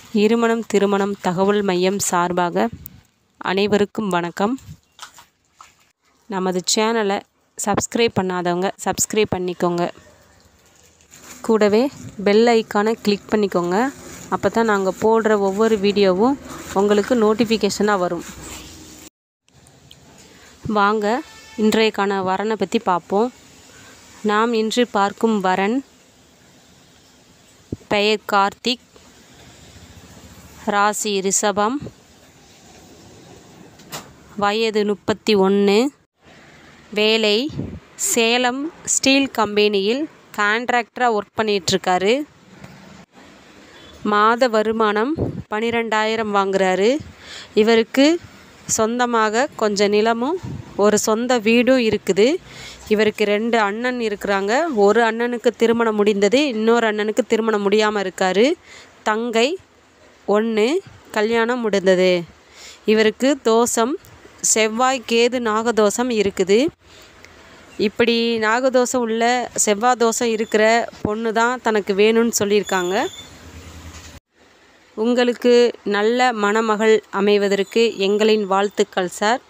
இருமணம் திருமணம் தகவல் மையம் சார்பாக அனைவருக்கும் வணக்கம் நமது சேனலை சப்ஸ்கிரைப் பண்ணாதவங்க சப்ஸ்கிரைப் பண்ணிக்கோங்க கூடவே பெல் ஐக்கானை கிளிக் பண்ணிக்கோங்க அப்போ தான் நாங்கள் போடுற ஒவ்வொரு வீடியோவும் உங்களுக்கு நோட்டிஃபிகேஷனாக வரும் வாங்க இன்றையக்கான வரனை பற்றி பார்ப்போம் நாம் இன்று பார்க்கும் வரன் பெயர் கார்த்திக் ராசி ரிஷபம் வயது முப்பத்தி ஒன்று வேலை சேலம் ஸ்டீல் கம்பெனியில் கான்ட்ராக்டராக ஒர்க் பண்ணிகிட்ருக்காரு மாத வருமானம் பன்னிரெண்டாயிரம் வாங்குறாரு இவருக்கு சொந்தமாக கொஞ்சம் நிலமும் ஒரு சொந்த வீடும் இருக்குது இவருக்கு ரெண்டு அண்ணன் இருக்கிறாங்க ஒரு அண்ணனுக்கு திருமணம் முடிந்தது இன்னொரு அண்ணனுக்கு திருமணம் முடியாமல் இருக்கார் தங்கை ஒன்று கல்யாணம் முடிந்தது இவருக்கு தோஷம் செவ்வாய் கேது நாகதோஷம் இருக்குது இப்படி நாகதோஷம் உள்ள செவ்வாய் தோஷம் இருக்கிற பொண்ணு தான் தனக்கு வேணும்னு சொல்லியிருக்காங்க உங்களுக்கு நல்ல மணமகள் அமைவதற்கு எங்களின் வாழ்த்துக்கள் சார்